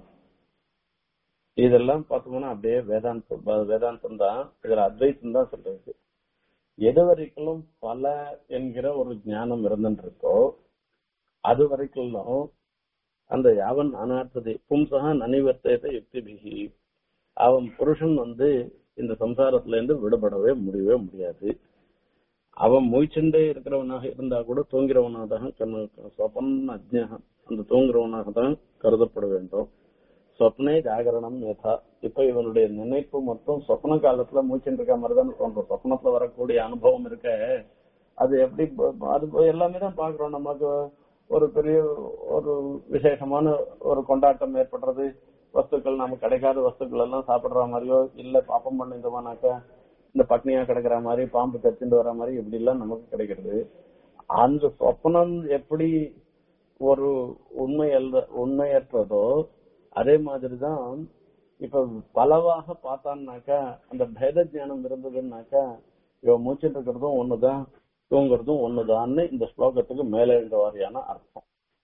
இதெல்லாம் பார்த்தோம்னா அப்படியே வேதாந்தம் ப- வேதாந்தம் தான் இதுல அத்வைத்தம் தான் சொல்றது எது வரைக்கும் பல என்கிற ஒரு ஞானம் இருந்துட்டு இருக்கோ அது வரைக்கும் அந்த யாவன் அனார்த்ததை பும்சகா நனிவர்த்தேத யுக்திபிகி அவன் புருஷன் வந்து இந்த சம்சாரத்துல இருந்து விடுபடவே முடியவே முடியாது அவன் மூய்ச்சுண்டே இருக்கிறவனாக இருந்தா கூட தூங்கிறவனாக தான் கண்ணு- சொப்பன் அஜ்ஞா அந்த தூங்குறவனாக தான் கருதப்பட வேண்டும் சொப்னே ஜாகரணம் யதா இப்ப இவனுடைய நினைப்பு மொத்தம் சொப்ன காலத்துல மூச்சுட்டு இருக்க மாதிரி தான் தோன்றும் சொப்னத்துல வரக்கூடிய அனுபவம் இருக்க அது எப்படி ப- அது எல்லாமே தான் பாக்குறோம் நமக்கு ஒரு பெரிய ஒரு விசேஷமான ஒரு கொண்டாட்டம் ஏற்படுறது வஸ்துக்கள் நமக்கு கிடைக்காத வஸ்துக்கள் எல்லாம் சாப்பிடுற மாதிரியோ இல்ல பாப்பம் பண்ணிருந்தோம்னாக்கா இந்த பட்னியா கிடக்குற மாதிரி பாம்பு கத்திண்டு வர மாதிரி இப்படி எல்லாம் நமக்கு கிடைக்கிறது அந்த சொப்னம் எப்படி ஒரு உண்மை அல்ல உண்மையற்றதோ அதே மாதிரிதான் இப்ப பலவாக பார்த்தான்னாக்கா அந்த பேத ஞானம் இருந்ததுன்னாக்கா இவன் மூச்சுட்டு இருக்கிறதும் ஒண்ணுதான் தூங்குறதும் ஒண்ணுதான்னு இந்த ஸ்லோகத்துக்கு மேலே எழுத வாரியான அர்த்தம்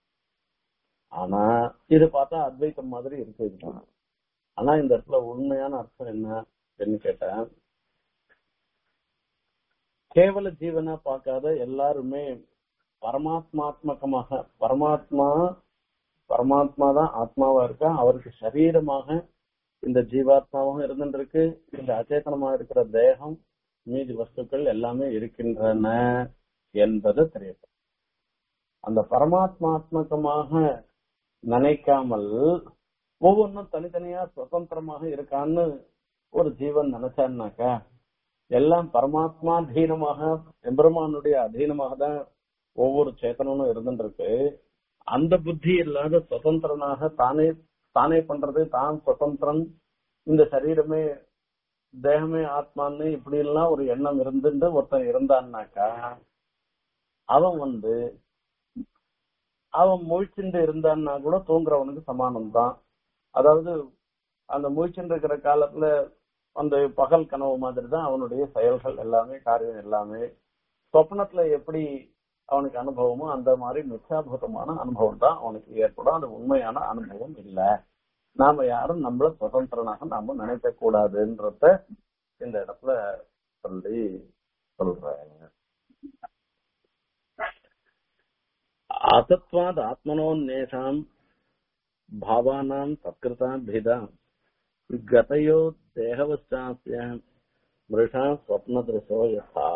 ஆனா இது பார்த்தா அத்வைத்தம் மாதிரி இருக்கு இதுதான் ஆனா இந்த இடத்துல உண்மையான அர்த்தம் என்ன அப்படின்னு கேட்டா கேவல ஜீவனா பார்க்காத எல்லாருமே பரமாத்மாத்மகமாக பரமாத்மா பரமாத்மா தான் ஆத்மாவா இருக்கா அவருக்கு சரீரமாக இந்த ஜீவாத்மாவும் இருந்துருக்கு இந்த அச்சேதனமா இருக்கிற தேகம் மீதி வஸ்துக்கள் எல்லாமே இருக்கின்றன என்பது தெரியும் அந்த பரமாத்மாத்மகமாக நினைக்காமல் ஒவ்வொன்றும் தனித்தனியா சுதந்திரமாக இருக்கான்னு ஒரு ஜீவன் நினைச்சான்னாக்கா எல்லாம் பரமாத்மா அதீனமாக எம்பெருமானுடைய அதீனமாக தான் ஒவ்வொரு சேத்தனும் இருந்துருக்கு அந்த புத்தி இல்லாத சுதந்திரனாக தானே தானே பண்றது தான் சுதந்திரன் இந்த சரீரமே தேகமே ஆத்மான்னு இப்படி எல்லாம் ஒரு எண்ணம் இருந்துட்டு ஒருத்தன் இருந்தான்னாக்கா அவன் வந்து அவன் முழிச்சுட்டு இருந்தான்னா கூட தூங்குறவனுக்கு சமானம் தான் அதாவது அந்த முழிச்சுட்டு இருக்கிற காலத்துல அந்த பகல் கனவு மாதிரி தான் அவனுடைய செயல்கள் எல்லாமே காரியம் எல்லாமே சொப்னத்துல எப்படி அவனுக்கு அனுபவமோ அந்த மாதிரி மிச்சாபூதமான அனுபவம் தான் அவனுக்கு ஏற்படும் அது உண்மையான அனுபவம் இல்ல நாம யாரும் நம்மள சுதந்திரனாக நாம நினைக்க கூடாதுன்றத இந்த இடத்துல சொல்லி சொல்றாங்க அசத்வாத் ஆத்மனோன்னேஷாம் பாவானாம் சத்கிருதா பேதா கதையோ தேகவச்சாசிய மிருஷா ஸ்வப்ன திருசோ யசா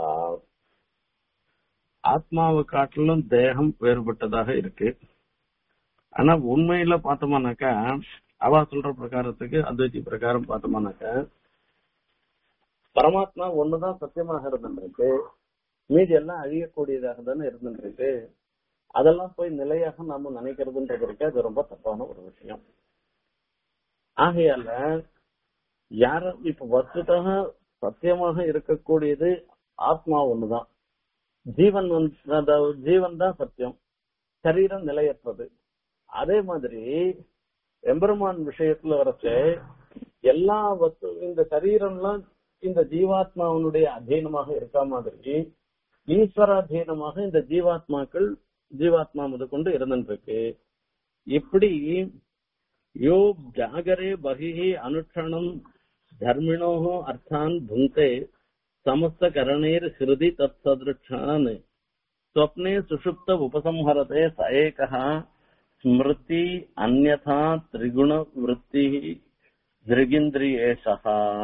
ஆத்மாவை காட்டிலும் தேகம் வேறுபட்டதாக இருக்கு ஆனா உண்மையில பார்த்தோம்னாக்கா அவா சொல்ற பிரகாரத்துக்கு அத்வைத்தி பிரகாரம் பார்த்தோம்னாக்கா பரமாத்மா ஒண்ணுதான் சத்தியமாக இருந்துருக்கு மீதி எல்லாம் அழியக்கூடியதாக தானே இருந்துருக்கு அதெல்லாம் போய் நிலையாக நாம நினைக்கிறதுன்றது இருக்கு அது ரொம்ப தப்பான ஒரு விஷயம் ஆகையால யாரும் இப்ப வஸ்துதாக சத்தியமாக இருக்கக்கூடியது ஆத்மா ஒண்ணுதான் ஜீவன் வந்து அதாவது ஜீவன் தான் சத்தியம் சரீரம் நிலையற்றது அதே மாதிரி எம்பெருமான் விஷயத்துல வரச்சு எல்லா வஸ்து இந்த சரீரம்லாம் இந்த ஜீவாத்மாவனுடைய அதீனமாக இருக்க மாதிரி ஈஸ்வராதீனமாக இந்த ஜீவாத்மாக்கள் ஜீவாத்மா முதற்கொண்டு இருந்துருக்கு இப்படி யோ ஜாகரே பகிஹி அனுஷ்டனம் தர்மிணோ அர்த்தான் புங்கே समस्त करणेर हृदि तत्सदृक्षान् स्वप्ने सुषुप्त उपसंहरते स एकः स्मृति अन्यथा त्रिगुण वृत्ति திருகிந்திரியேஷா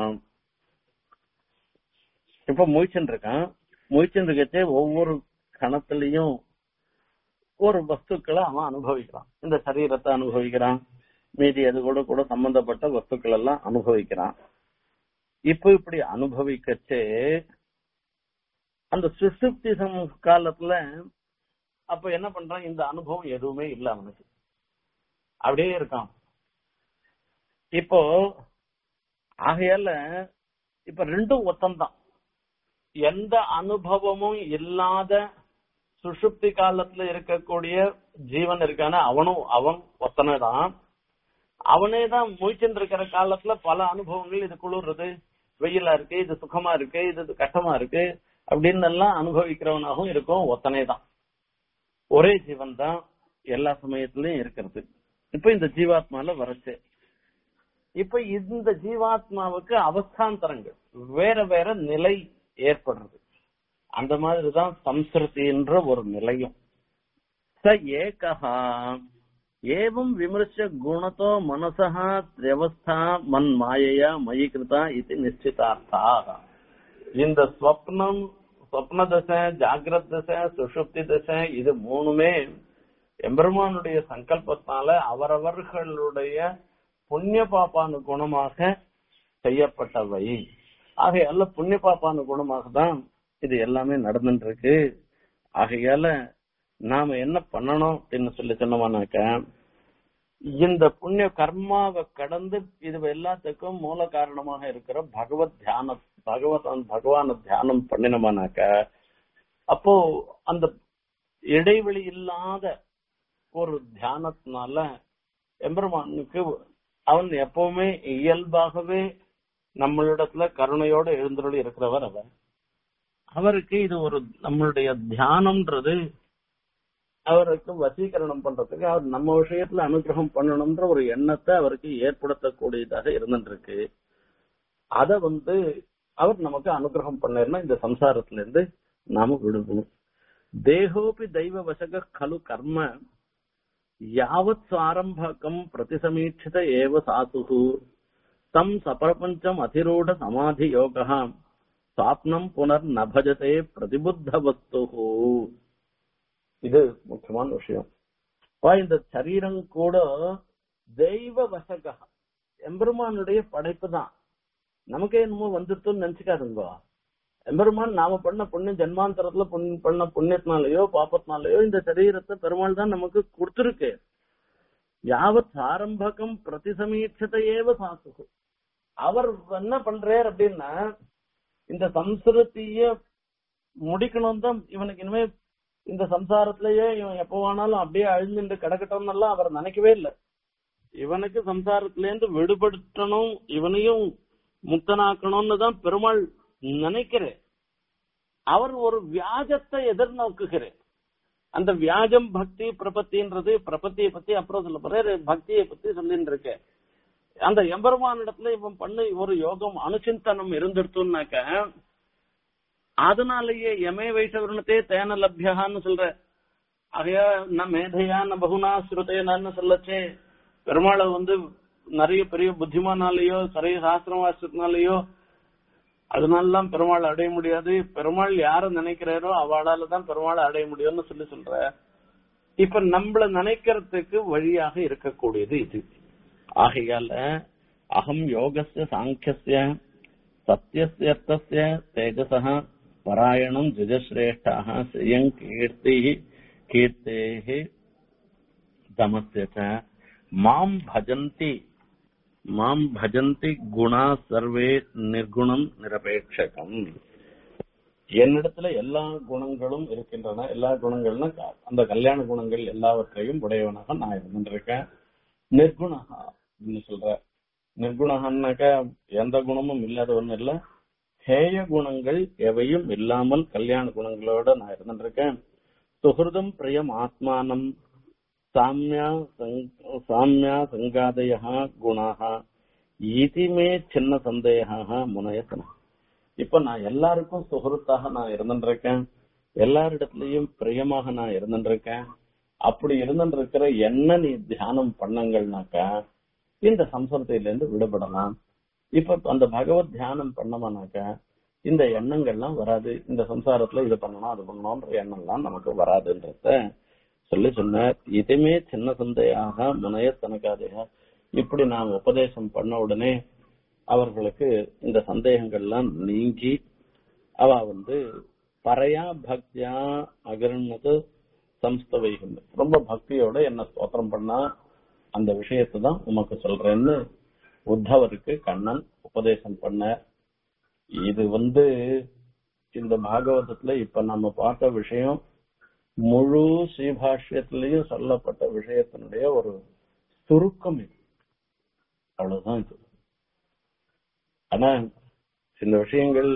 இப்ப முயற்சின்னு இருக்கான் முயற்சின்னு இருக்கச்சே ஒவ்வொரு கணத்திலையும் ஒரு வஸ்துக்களை அவன் அனுபவிக்கிறான் இந்த சரீரத்தை அனுபவிக்கிறான் மீதி அது கூட கூட சம்பந்தப்பட்ட வஸ்துக்கள் எல்லாம் அனுபவிக்கிறான் இப்ப இப்படி அனுபவிக்கச்சே அந்த சுசுப்தி காலத்துல அப்ப என்ன பண்றான் இந்த அனுபவம் எதுவுமே இல்ல அவனுக்கு அப்படியே இருக்கான் இப்போ ஆகையால இப்ப ரெண்டும் ஒத்தம்தான் எந்த அனுபவமும் இல்லாத சுஷுப்தி காலத்துல இருக்கக்கூடிய ஜீவன் இருக்கான அவனும் அவன் ஒத்தனை தான் அவனே தான் முயற்சின்னு இருக்கிற காலத்துல பல அனுபவங்கள் இது குளிர்றது வெயிலா இருக்கு இது சுகமா இருக்கு இது கஷ்டமா இருக்கு அப்படின்னு எல்லாம் அனுபவிக்கிறவனாகவும் இருக்கும் ஒத்தனை தான் ஒரே ஜீவன் தான் எல்லா சமயத்திலயும் இருக்கிறது இப்ப இந்த ஜீவாத்மால வரச்சு இப்ப இந்த ஜீவாத்மாவுக்கு அவஸ்தாந்தரங்கள் வேற வேற நிலை ஏற்படுறது அந்த மாதிரிதான் சம்ஸ்கிருதின்ற ஒரு நிலையும் ச ஏகா ஏவம் விமர்ச குணத்தோ மனசா திரவஸ்தா மண் மாயையா மயி கிருதா இது நிச்சிதார்த்தா இந்த ஸ்வப்னம் ஸ்வப்ன தசை ஜாகிரத் தசை சுஷுப்தி தசை இது மூணுமே எம்பெருமானுடைய சங்கல்பத்தினால அவரவர்களுடைய புண்ணிய பாப்பானு குணமாக செய்யப்பட்டவை ஆகையால புண்ணிய பாப்பானு குணமாக தான் இது எல்லாமே நடந்துட்டு இருக்கு ஆகையால நாம என்ன பண்ணணும் அப்படின்னு சொல்லி சொன்னோம்னாக்க இந்த புண்ணிய கர்மாவை கடந்து இது எல்லாத்துக்கும் மூல காரணமாக இருக்கிற பகவத் தியானம் பகவத் பகவான தியானம் பண்ணினோம்னாக்க அப்போ அந்த இடைவெளி இல்லாத ஒரு தியானத்தினால எம்பெருமானுக்கு அவன் எப்பவுமே இயல்பாகவே நம்மளிடத்துல கருணையோட எழுந்தருளி இருக்கிறவர் அவர் அவருக்கு இது ஒரு நம்மளுடைய தியானம்ன்றது அவருக்கு வசீகரணம் பண்றதுக்கு அவர் நம்ம விஷயத்துல அனுகிரகம் பண்ணணும்ன்ற ஒரு எண்ணத்தை அவருக்கு ஏற்படுத்தக்கூடியதாக இருந்துருக்கு அத வந்து அவர் நமக்கு அனுகிரகம் பண்ணா இந்த சம்சாரத்துல இருந்து நாம விடுக்கணும் தேகோபி தெய்வ வசக கலு கர்ம யாவத் சாரம்பகம் பிரதிசமீட்சித ஏவ சாசுகு தம் சபிரபஞ்சம் அதிரூட சமாதி யோகா சாப்னம் புனர் நபஜதே பிரதிபுத்த வஸ்து இது முக்கியமான விஷயம் அப்ப இந்த சரீரம் கூட தெய்வ வசக எம்பெருமானுடைய படைப்பு தான் நமக்கே என்னமோ வந்துட்டுன்னு நினைச்சுக்காதுங்க எம்பெருமான் நாம பண்ண புண்ணியம் ஜென்மாந்தரத்துல புண்ணியம் பண்ண புண்ணியத்தினாலயோ பாப்பத்தினாலயோ இந்த சரீரத்தை பெருமாள் தான் நமக்கு கொடுத்திருக்கு யாவத் ஆரம்பகம் பிரதிசமீட்சத்தை ஏவ சாசுகு அவர் என்ன பண்றார் அப்படின்னா இந்த சம்ஸ்கிருத்திய முடிக்கணும் தான் இவனுக்கு இனிமே இந்த சம்சாரத்திலேயே இவன் எப்போ வேணாலும் அப்படியே அழிஞ்சுட்டு கிடக்கட்டும் எல்லாம் அவர் நினைக்கவே இல்லை இவனுக்கு சம்சாரத்திலேருந்து விடுபடுத்தணும் இவனையும் முக்தனாக்கணும்னு தான் பெருமாள் நினைக்கிறேன் அவர் ஒரு வியாஜத்தை எதிர்நோக்குகிறேன் அந்த வியாஜம் பக்தி பிரபத்தின்றது பிரபத்தியை பத்தி அப்புறம் சொல்ல போறாரு பக்தியை பத்தி சொல்லிட்டு இருக்கேன் அந்த எம்பெருமானிடத்துல இவன் பண்ண ஒரு யோகம் அனுசிந்தனம் இருந்துடுத்துனாக்க அதனாலேயே எமே வைஷவர்ணத்தே தேன லப்யகான்னு சொல்ற ஆகையா ந மேதையா ந பகுனா ஸ்ருதேனான்னு சொல்லச்சே பெருமாளை வந்து நிறைய பெரிய புத்திமானாலேயோ சரிய சாஸ்திரம் வாசிச்சதுனாலயோ அதனாலலாம் பெருமாள் அடைய முடியாது பெருமாள் யார நினைக்கிறாரோ அவளால தான் பெருமாளை அடைய முடியும்னு சொல்லி சொல்ற இப்ப நம்மள நினைக்கிறதுக்கு வழியாக இருக்கக்கூடியது இது ஆகையால அகம் யோகஸ்ய சாங்கியஸ்ய சத்தியஸ்யர்த்தஸ்ய தேஜசः பராயணம் ஜுஜஸ்ரேஷ்டாः ஸ்ரீயங் கீர்த்தி கீர்த்தேः தமஸ்ய ச மாம் பஜந்தி மாம் பஜந்தி குணா சர்வே நிர்குணம் நிரபேட்சகம் என்னிடத்துல எல்லா குணங்களும் இருக்கின்றன எல்லா குணங்கள்னா அந்த கல்யாண குணங்கள் எல்லாவற்றையும் உடையவனாக நான் இருந்திருக்கேன் நிர்குணகா அப்படின்னு சொல்ற நிர்குணகன்னாக்கா எந்த குணமும் இல்லாதவன் இல்ல ஹேய குணங்கள் எவையும் இல்லாமல் கல்யாண குணங்களோட நான் இருந்திருக்கேன் சுகிருதம் பிரியம் ஆத்மானம் சாமியா சாமியா சங்காதய குணாக இதுமே சின்ன சந்தேகா முனையசன இப்ப நான் எல்லாருக்கும் சுகருத்தாக நான் இருந்துருக்கேன் எல்லாரிடத்துலயும் பிரியமாக நான் இருந்துருக்கேன் அப்படி இருந்துருக்கிற என்ன நீ தியானம் பண்ணங்கள்னாக்கா இந்த சம்சாரத்திலிருந்து விடுபடலாம் இப்ப அந்த பகவத் தியானம் பண்ணமானாக்கா இந்த எண்ணங்கள்லாம் வராது இந்த சம்சாரத்துல இது பண்ணணும் அது பண்ணணும்ன்ற எண்ணம்லாம் நமக்கு வராதுன்றத சொல்லி சொன்னார் இதுமே சின்ன சந்தையாக முனைய தனக்காதையா இப்படி நாம் உபதேசம் பண்ண உடனே அவர்களுக்கு இந்த சந்தேகங்கள்லாம் நீங்கி அவ வந்து பறையா பக்தியா அகர்ணது சம்ஸ்தவைகள் ரொம்ப பக்தியோட என்ன ஸ்தோத்திரம் பண்ணா அந்த விஷயத்தை தான் உமக்கு சொல்றேன்னு உத்தவருக்கு கண்ணன் உபதேசம் பண்ண இது வந்து இந்த பாகவதத்துல இப்ப நம்ம பார்த்த விஷயம் முழு ஸ்ரீபாஷ்யத்திலையும் சொல்லப்பட்ட விஷயத்தினுடைய ஒரு சுருக்கம் இது அவ்வளவுதான் இது ஆனா இந்த விஷயங்கள்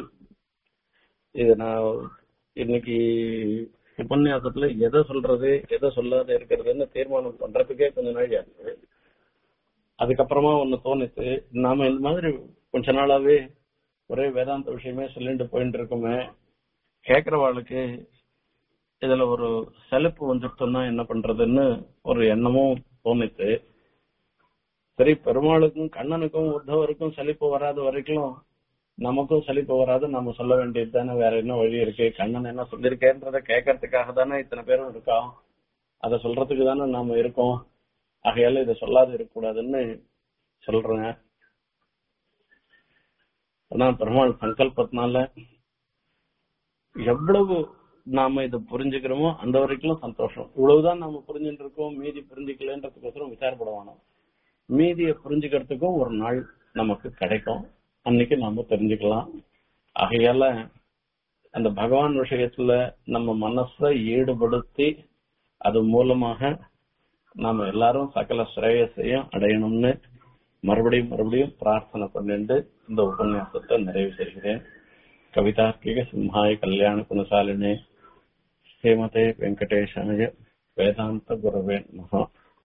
இது நான் இன்னைக்கு உபன்யாசத்துல எதை சொல்றது எதை சொல்லாத இருக்கிறதுன்னு தீர்மானம் பண்றதுக்கே கொஞ்ச நாள் ஆச்சு அதுக்கப்புறமா ஒண்ணு தோணுச்சு நாம இந்த மாதிரி கொஞ்ச நாளாவே ஒரே வேதாந்த விஷயமே சொல்லிட்டு போயிட்டு இருக்கோமே கேக்குறவாளுக்கு இதுல ஒரு செலுப்பு வந்துட்டோம்னா என்ன பண்றதுன்னு ஒரு எண்ணமும் தோணுச்சு சரி பெருமாளுக்கும் கண்ணனுக்கும் உத்தவருக்கும் சலிப்பு வராத வரைக்கும் நமக்கும் சலிப்பு வராது நம்ம சொல்ல வேண்டியது தானே வேற என்ன வழி இருக்கு கண்ணன் என்ன சொல்லியிருக்கேன்றத கேட்கறதுக்காக தானே இத்தனை பேரும் இருக்கோம் அதை சொல்றதுக்கு தானே நாம இருக்கோம் ஆகையால இதை சொல்லாது இருக்கக்கூடாதுன்னு சொல்றேன் ஆனா பெருமாள் சங்கல்பத்தினால எவ்வளவு நாம இதை புரிஞ்சுக்கிறோமோ அந்த வரைக்கும் சந்தோஷம் இவ்வளவுதான் நாம புரிஞ்சுட்டு இருக்கோம் மீதி புரிஞ்சுக்கலன்றதுக்கோசரம் விசாரப்படுவானோ மீதியை புரிஞ்சுக்கிறதுக்கும் ஒரு நாள் நமக்கு கிடைக்கும் அன்னைக்கு நாம தெரிஞ்சுக்கலாம் ஆகையால அந்த பகவான் விஷயத்துல நம்ம மனசை ஈடுபடுத்தி அது மூலமாக நாம எல்லாரும் சகல ஸ்ரேயஸையும் அடையணும்னு மறுபடியும் மறுபடியும் பிரார்த்தனை பண்ணிட்டு இந்த உபன்யாசத்தை நிறைவு செய்கிறேன் கவிதார்க்கிக சிம்ஹாய கல்யாண குணசாலினே ஸ்ரீமதே வெங்கடேஷாய வேதாந்த குரவே மகா